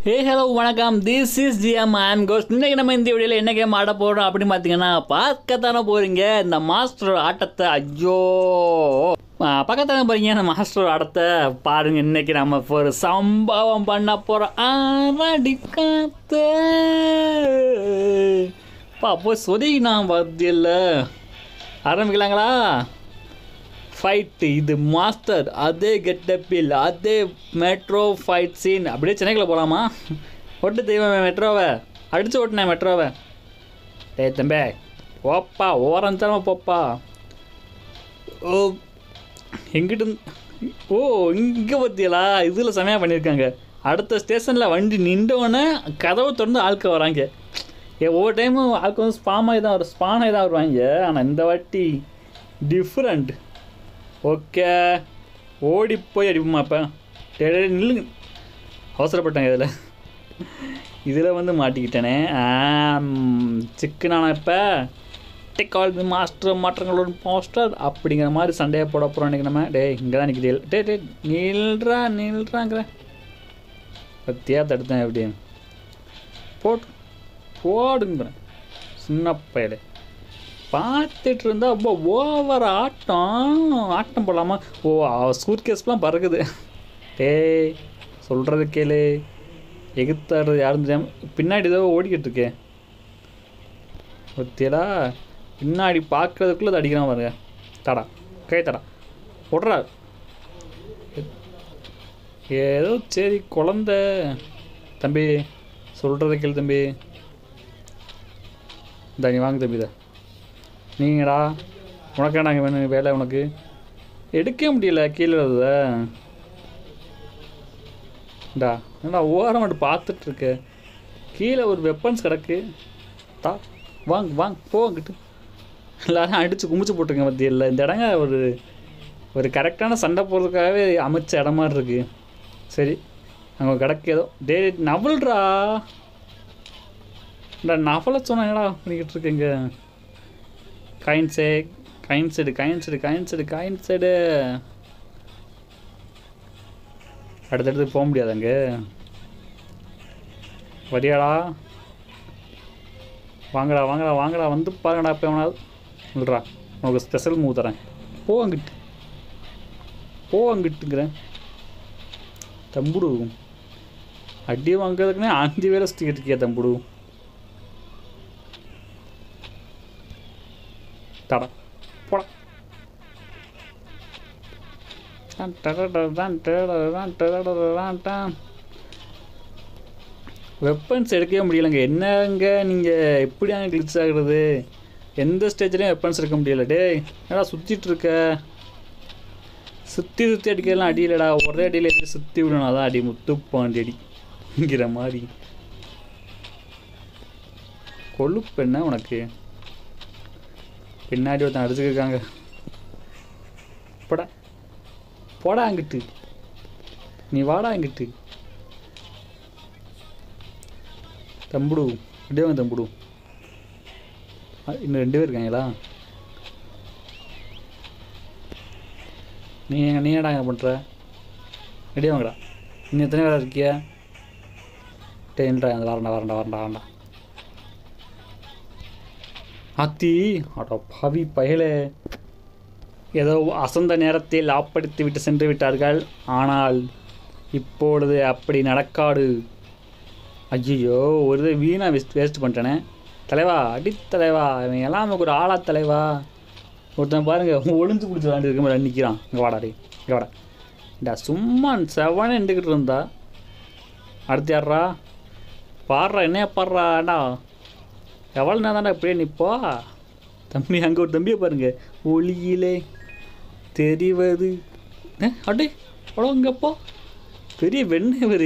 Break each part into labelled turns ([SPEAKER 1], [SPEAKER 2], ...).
[SPEAKER 1] ஹே hello வணக்கம் this is GM I'm ghost இன்னைக்கு நம்ம இந்த வீடியோவில் என்ன கேம் ஆட போகிறோம் அப்படின்னு பார்த்தீங்கன்னா பார்க்கத்தானே போகிறீங்க இந்த மாஸ்டர் ஆட்டத்தை ஐயோ பக்கத்தானே போகிறீங்க இந்த மாஸ்டர் ஆட்டத்தை பாருங்க இன்னைக்கு நம்ம இப்ப ஒரு சம்பவம் பண்ண போகிறோம் ஆரடி காத்து பா போய் சொதி நான் பதில்ல ஆரம்பிக்கலாங்களா ஃபைட்டு இது மாஸ்டர் அதே கெட்டப்பில் அதே மெட்ரோ ஃபைட் சீன் அப்படியே சென்னைக்குள்ள போகலாமா ஒட்டு தெய்வம் மெட்ரோவை அடிச்சு ஓட்டினேன் மெட்ரோவை ஏய் தம்பே போப்பா ஓரம் தரமா போப்பா ஓ எங்கிட்ட இருந்து- ஓ இங்கே பற்றியலா இதில் செமையாக பண்ணியிருக்காங்க அடுத்த ஸ்டேஷனில் வண்டி நின்றோடனே கதவை திறந்து ஆட்கள் வராங்க ஏ ஒவ்வொரு டைமும் ஆட்கள் வந்து ஸ்பாம் ஆகி தான் வரும் ஸ்பான் ஆகி தான் வருவாங்க ஆனால் இந்த வாட்டி டிஃப்ரெண்ட் ஓகே ஓடி போய் அடிப்போமா அப்போ டே நில்லுங்க அவசரப்பட்டேங்க இதில் இதில் வந்து மாட்டிக்கிட்டேனே சிக்கனான இப்போ டெக் ஆல் தி மாஸ்டர் மாற்றங்களோட போஸ்டர் அப்படிங்கிற மாதிரி சண்டையை போட போகிறோம் இன்றைக்கி நம்ம டேய் இங்கே தான் நிற்கிது டே டே நில்றா நில்றாங்கிற பத்தியா தடுத்தேன் எப்படி போட்டு போடுங்கிறேன் சின்ன பயலே பார்த்துட்டு இருந்தா ரொம்ப ஓவர் ஆட்டம் ஆட்டம் போடலாமா ஓ சூட் கேஸ்லாம் பறக்குது டேய் சொல்கிறது கேளு எகுத்தாடுறது யாரும் தெரியாம பின்னாடி ஏதோ ஓடிக்கிட்டு இருக்கே ஒத்தியடா பின்னாடி பார்க்கறதுக்குள்ளே அது அடிக்கிறான் பாருங்க தடா கை தடா விட்றா ஏதோ சரி குழந்த தம்பி சொல்கிறத கேளு தம்பி இந்த நீ வாங்க தம்பி இதை நீங்கடா உனக்கே நாங்கள் வேணும் வேலை உனக்கு எடுக்க முடியல கீழே இருந்த டா என்னடா ஓரம் மட்டும் பார்த்துட்டு இருக்க கீழே ஒரு வெப்பன்ஸ் கிடக்கு தா வாங்க வாங்க போங்கிட்டு எல்லாரும் அடித்து குமிச்சு போட்டுருங்க மத்தியில் இந்த இடங்க ஒரு ஒரு கரெக்டான சண்டை போடுறதுக்காகவே அமைச்ச இடம் மாதிரி இருக்கு சரி அங்கே கிடக்கு ஏதோ டே நவல்றா இந்த நவலை சொன்னா என்னடா பண்ணிக்கிட்டு இருக்கீங்க காயின் சே coin side coin side coin side coin side அடுத்தடுத்து போக முடியாது அங்கே வரியாடா வாங்கடா வாங்கடா வாங்கடா வந்து பாருங்கடா இப்போ எவனாவது இல்லைடா உனக்கு ஸ்பெஷல் மூவ் தரேன் போ அங்கிட்டு போ அங்கிட்டுங்கிறேன் தம்புடு அடி வாங்குறதுக்குனே அஞ்சு வேலை சுற்றிக்கிட்டு இருக்கியா தம்புடு தடா போடா டான் டடடடான் டடடடான் டடடடான் டான். வெப்பன்ஸ் எடுக்கவே முடியலங்க என்னங்க நீங்கள் எப்படி அங்கே கிளிச் ஆகுறது எந்த ஸ்டேஜ்லேயும் வெப்பன்ஸ் எடுக்க முடியல டேய் என்னடா சுற்றிட்டு இருக்க சுற்றி சுற்றி அடிக்கலாம் அடி இல்லைடா ஒரே அடியில் எதுக்கு சுற்றி விடணும் அதான் அடி முத்து பாண்டி அடிங்கிற மாதிரி கொழுப்பு என்ன உனக்கு பின்னாடி ஒருத்தன் அடிச்சுக்கிருக்காங்க போடா போடா அங்கிட்டு நீ வாடா அங்கிட்டு தம்புடு ரெண்டே வாங்க தம்புடு ஆ, இன்னும் ரெண்டு பேர் இருக்காங்களா நீ எங்க நீ என்னடா பண்ணுற ரெடியா வாங்கடா இன்னும் எத்தனை பேர் இருக்கியா டென்டா வரண்டா வரண்டா வரண்டா வரண்டா அத்தி அட பவி பயலே ஏதோ அசந்த நேரத்தில் ஆப்படுத்தி விட்டு சென்று விட்டார்கள் ஆனால் இப்பொழுது அப்படி நடக்காது ஐயோ ஒரு இது வீணா வேஸ்ட் வேஸ்ட் பண்ணிட்டேனே தலைவா அடி தலைவா இவன் எல்லாம் நமக்கு ஒரு ஆளா தலைவா ஒருத்தன் பாருங்க ஒளிஞ்சு பிடிச்சி விளாண்டு இருக்க மாதிரி நிற்கிறான் இங்கே வாடா டே இங்கே வாடா டா சும்மா செவனே நின்றுக்கிட்டு இருந்தா அடுத்து யார்றா பாடுறா என்னையா பாடுறாடா எவ்வளோ நேரம் தாண்டா இப்படியே நிற்பா தம்பி அங்கே ஒரு தம்பியை பாருங்க ஒளியிலே தெரிவது ஏ, அடே அவ்வளோ இங்கப்போ பெரிய வெண்ணெய் இவரு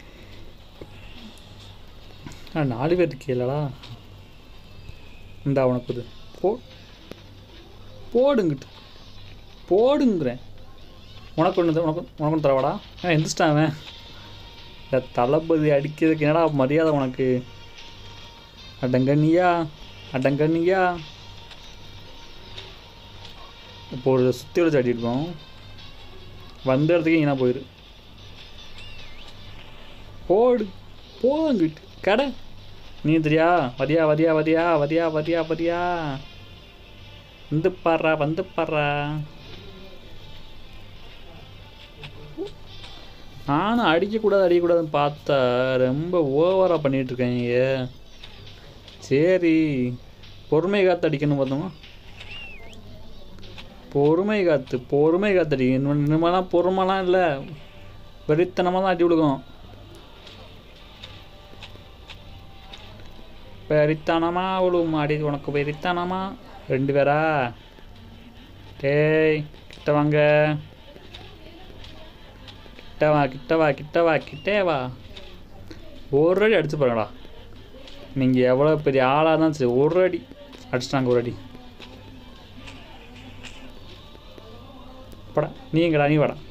[SPEAKER 1] ஆ நாலு பேர் இருக்கீங்களா இந்தா உனக்கு இது போ போடுங்கிட்டு போடுங்கிறேன் உனக்கு ஒன்று உனக்கு உனக்கு ஒன்று தரவாடா ஏன் எந்திரிச்சிட்டான் அவன் இந்த தளபதி அடிக்கிறதுக்கு என்னடா மரியாதை உனக்கு அடங்கண்ணியா அடங்கண்ணியா இப்போ ஒரு சுற்றி வச்சு அடியிருக்கோம் வந்த இடத்துக்கு ஈனா போயிரு போடு போங்கிட்டு கடை நீ தெரியா வரியா வரியா வரியா வரியா வரியா வரியா வந்து பாடுறா வந்து பாடுறா நானும் அடிக்கக்கூடாது அடிக்கக்கூடாதுன்னு பார்த்தா ரொம்ப ஓவராக பண்ணிட்டு இருக்காங்க சரி பொறுமை காத்து அடிக்கணும் பார்த்தோமா பொறுமை காத்து பொறுமை காத்து அடி இன்னும் இனிமேலாம் பொறுமைலாம் இல்லை வெறித்தனமாக தான் அடி விழுகும் வெறித்தனமா விழுவும் அடி உனக்கு வெறித்தனமா ரெண்டு பேரா டேய் கிட்ட வாங்க கிட்ட வா கிட்ட வா கிட்ட வா கிட்டே வா ஒரு அடி அடிச்சு பாருங்கடா நீங்கள் எவ்வளோ பெரிய ஆளாக இருந்தாலும் சரி ஒரு அடி அடிச்சிட்டாங்க ஒரு அடி படா நீங்கடா நீ வாடா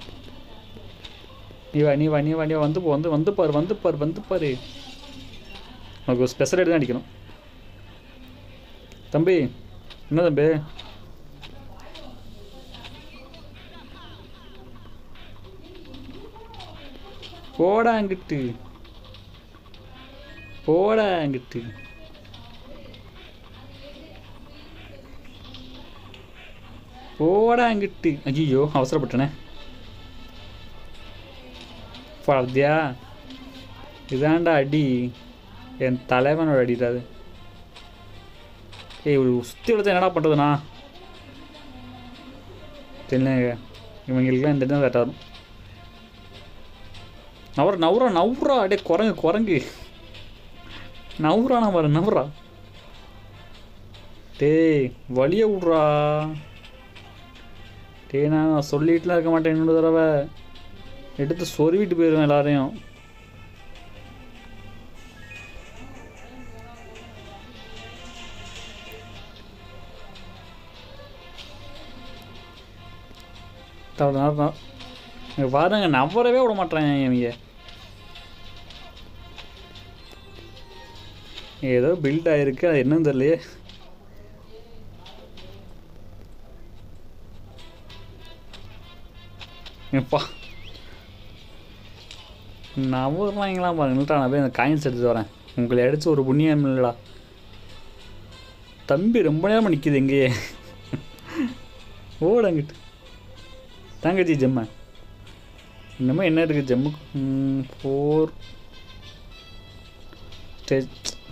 [SPEAKER 1] நீ வா நீ வா நீ வா நீ வா வந்து போ வந்து வந்து பாரு வந்து பாரு வந்து பாரு உனக்கு ஒரு ஸ்பெஷல் தான் அடிக்கணும் தம்பி என்ன தம்பி போடா அங்கிட்டு போடா அங்கிட்டு போடா அங்கிட்டு ஐயோ அவசரப்பட்டனே பார்த்தியா இதாண்டா அடி என் தலைவனோட அடிடா அது ஏய் இவரு சுற்றி விடுத்த என்னடா பண்ணுறதுண்ணா தெரியல இவங்களுக்குலாம் இந்த இடம் கரெக்டாக வரும் நவர நவுரா நவுரா அடே குரங்கு குரங்கு நவுறானா பாரு நவுறா டேய் வழிய விட்றா டேய் நான் சொல்லிட்டுலாம் இருக்க மாட்டேன் இன்னொரு தடவை எடுத்து சொருவிட்டு போயிடுவேன் எல்லாரையும் தவிர நான் இங்க பாருங்க நவரவே விட மாட்டேன் இவங்க ஏதோ பில்ட் ஆயிருக்கு அது என்னன்னு தெரியலையே எப்பா நவர்றாங்களாம் பாருங்கள்ட்டா நான் போய் அந்த காயின்ஸ் எடுத்துட்டு வரேன் உங்களை அடிச்சு ஒரு புண்ணியம் இல்லைடா தம்பி ரொம்ப நேரமாக நிற்கிது எங்கேயே ஓடங்கிட்டு தங்கச்சி ஜெம்ம இன்னமும் என்ன இருக்குது ஜெம்முக்கு ஃபோர் ஸ்டேஜ்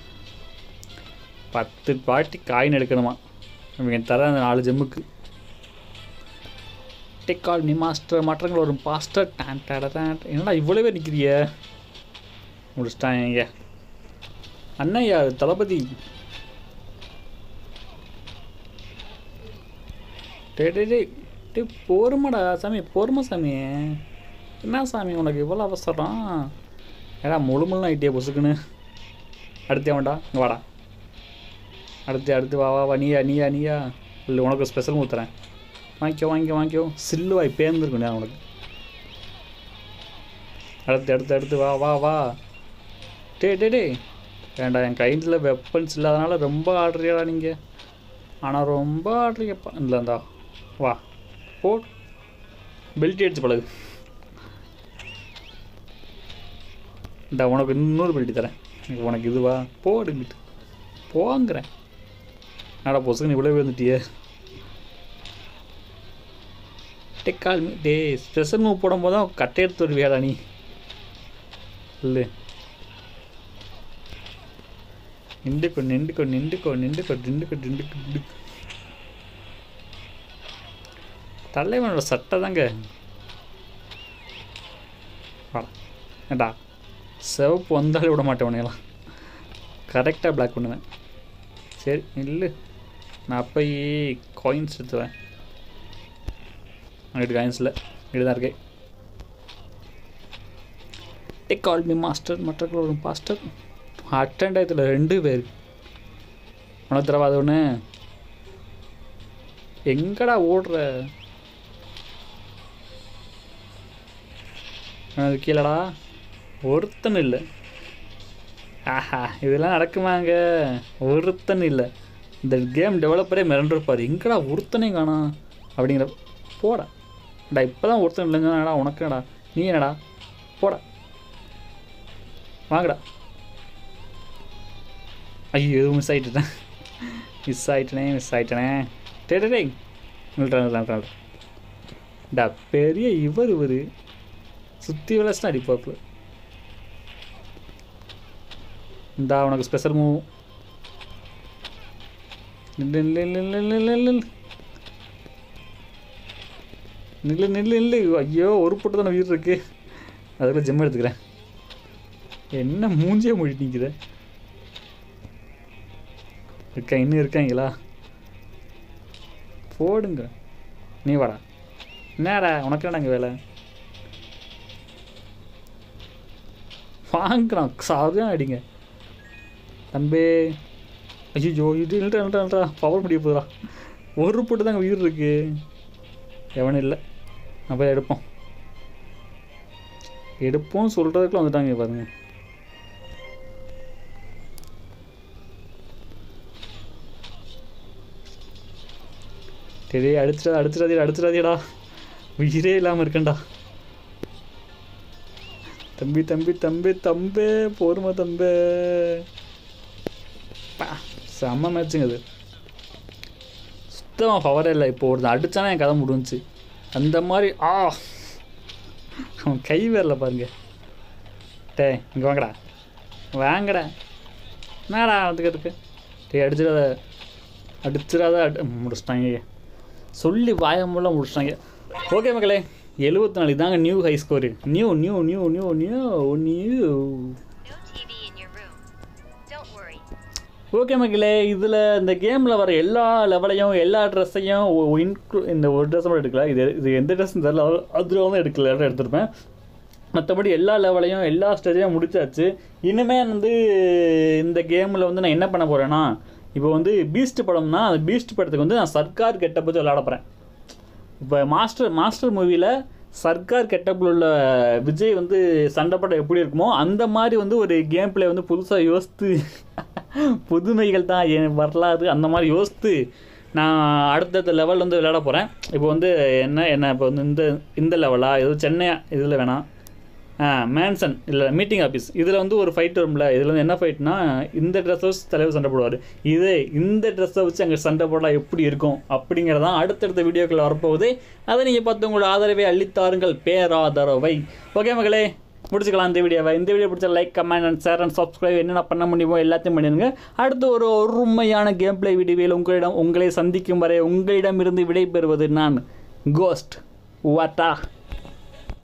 [SPEAKER 1] பத்து பாட்டி காயின் எடுக்கணுமா இவங்க தர அந்த நாலு ஜெம்முக்கு டெக்கால் நீ மாஸ்டர் மற்றவங்க ஒரு பாஸ்டர் டான் டாடா டான் என்னடா இவ்வளோ பேர் நிற்கிறிய முடிச்சிட்டான் இங்க அண்ணன் யார் தளபதி டே டே டே டே பொறுமடா சாமி பொறுமை சாமி என்ன சாமி உனக்கு இவ்வளோ அவசரம் ஏடா முழு முழு ஆகிட்டே பொசுக்குன்னு அடுத்தே வேண்டா இங்கே வாடா அடுத்து அடுத்து வா வா வா நீயா நீயா நீயா இல்லை உனக்கு ஸ்பெஷல் ஊற்றுறேன் வாங்கிக்கோ வாங்கிக்கோ வாங்கிக்கோ சில்லுவாய் பேர்ந்துருக்கும் நான் உனக்கு அடுத்து அடுத்து அடுத்து வா வா வா டே டே டே வேண்டாம் என் கையில் வெப்பன்ஸ் இல்லாதனால ரொம்ப ஆடுறியாடா நீங்கள் ஆனால் ரொம்ப ஆடுறீங்கப்பா இல்லைந்தா வா போ பெல்ட் அடிச்சு பழகு இந்த உனக்கு இன்னொரு பெல்ட் தரேன் உனக்கு இதுவா போடுங்கிட்டு போங்கிறேன் என்னடா பொசுக்கு இவ்வளோ வந்துட்டியே டெக்கால் டே ஸ்பெஷல் மூவ் போடும்போது தான் கட்டை எடுத்து வருவியாடா நீ இல்லை நின்றுக்கோ நின்றுக்கோ நின்றுக்கோ நின்றுக்கோ நின்றுக்கோ நின்றுக்கோ நின்றுக்கோ தலைவனோட சட்டை தாங்க வாடா ஏண்டா சிவப்பு வந்தாலே விட மாட்டேன் உனையெல்லாம் கரெக்டாக பிளாக் பண்ணுவேன் சரி இல்லை நான் போய் காயின்ஸ் எடுத்துவேன் அங்கிட்டு காயின்ஸில் இங்கே தான் இருக்கேன் டேக் கால் மீ மாஸ்டர் மற்ற ஒரு பாஸ்டர் அட்டெண்ட் ஆயத்தில் ரெண்டு பேர் உனக்கு தரவா ஒன்று எங்கடா ஓடுற அது கீழடா ஒருத்தன் இல்லை ஆஹா இதெல்லாம் நடக்குமாங்க ஒருத்தன் இல்லை இந்த கேம் டெவலப்பரே மிரண்டிருப்பார் எங்கடா ஒருத்தனையும் காணோம் அப்படிங்கிற போடா டா இப்போ தான் ஒருத்தன் இல்லைங்கடா உனக்கு என்னடா நீ என்னடா போடா வாங்கடா ஐயோ மிஸ் ஆகிட்டுட்டேன் மிஸ் ஆகிட்டனே மிஸ் ஆகிட்டனே டே டே டேய் நில்றா நில்றா நில்றா டா பெரிய இவர் இவர் சுற்றி விளாச்சுனா அடிப்பாப்பு இந்தா உனக்கு ஸ்பெஷல் மூவ் நில்லு நில்லு நில்லு நில்லு நில்லு நில்லு நில்லு நில்லு ஐயோ ஒரு போட்டு தானே உயிர் இருக்கு அதுக்குள்ள ஜெம் எடுத்துக்கிறேன் என்ன மூஞ்சியே மொழி நிற்குது இருக்கா இன்னும் இருக்காங்களா போடுங்க நீ வாடா என்னடா உனக்கு என்னடா வேலை வாங்குறான் சாரியாக அடிங்க தம்பி ஐயோ இது இல்லைடா இல்லைடா இல்லைடா பவர் முடிய போதுடா ஒரு போட்டு தாங்க உயிர் இருக்கு எவனும் இல்லை நம்ம போய் எடுப்போம் எடுப்போம் சொல்கிறதுக்குள்ள வந்துட்டாங்க பாருங்க சரி அடிச்சிடா அடிச்சிடாதீடா அடிச்சிடாதீடா உயிரே இல்லாமல் இருக்கேன்டா தம்பி தம்பி தம்பி தம்பி போருமா தம்பி பா செம்ம மேட்சுங்க அது சுத்தமாக பவரே இல்லை இப்போ ஒருத்தன் அடித்தானே என் கதை முடிஞ்சுச்சு அந்த மாதிரி ஆ அவன் கை வரல பாருங்க டே இங்கே வாங்கடா வாங்கடா என்னடா வந்துக்கிறதுக்கு டே அடிச்சிடாத அடிச்சிடாத அடி முடிச்சிட்டாங்க சொல்லி வாயமுள்ள முடிச்சிட்டாங்க ஓகே மக்களே எழுபத்தி நாலு இதாங்க new high score new new new new new new
[SPEAKER 2] No TV in your room. Don't worry.
[SPEAKER 1] Okay மக்களே இதில் இந்த கேமில் வர எல்லா லெவலையும் எல்லா ட்ரெஸ்ஸையும் இன்க்ளூ இந்த ஒரு ட்ரெஸ் மட்டும் எடுக்கல இது இது எந்த ட்ரெஸ் தெரியல அதில் வந்து எடுக்கல எல்லாம் எடுத்திருப்பேன் மற்றபடி எல்லா லெவலையும் எல்லா ஸ்டேஜையும் முடிச்சாச்சு இனிமே வந்து இந்த கேமில் வந்து நான் என்ன பண்ண போகிறேன்னா இப்போ வந்து பீஸ்ட் படம்னா அந்த பீஸ்ட் படத்துக்கு வந்து நான் சர்க்கார் கெட்ட பற்றி விளையாட போகிறேன் இப்போ மாஸ்டர் மாஸ்டர் மூவியில் சர்க்கார் கெட்டப்பில் உள்ள விஜய் வந்து சண்டை படம் எப்படி இருக்குமோ அந்த மாதிரி வந்து ஒரு கேம் பிளே வந்து புதுசாக யோசித்து புதுமைகள் தான் என் வரலாறு அந்த மாதிரி யோசித்து நான் அடுத்தடுத்த லெவல் வந்து விளையாட போகிறேன் இப்போ வந்து என்ன என்ன இப்போ வந்து இந்த இந்த லெவலா ஏதோ சென்னை இதில் வேணாம் மேன்சன் இல்லை மீட்டிங் ஆஃபீஸ் இதில் வந்து ஒரு ஃபைட் வரும்ல இதில் வந்து என்ன ஃபைட்னா இந்த ட்ரெஸ்ஸை வச்சு தலைவர் சண்டை போடுவார் இதே இந்த ட்ரெஸ்ஸை வச்சு அங்கே சண்டை போட்டால் எப்படி இருக்கும் அப்படிங்கிறதான் அடுத்தடுத்த வீடியோக்கள் வரப்போகுது அதை நீங்கள் பார்த்து உங்களோட ஆதரவை அள்ளித்தாருங்கள் பேராதரவை ஓகே மகளே முடிச்சுக்கலாம் இந்த வீடியோவை இந்த வீடியோ பிடிச்ச like comment and share and subscribe என்னென்ன பண்ண முடியுமோ எல்லாத்தையும் பண்ணிடுங்க அடுத்து ஒரு ஒருமையான கேம் பிளே வீடியோவில் உங்களிடம் உங்களை சந்திக்கும் வரை உங்களிடமிருந்து விடைபெறுவது நான் கோஸ்ட் வாட்டா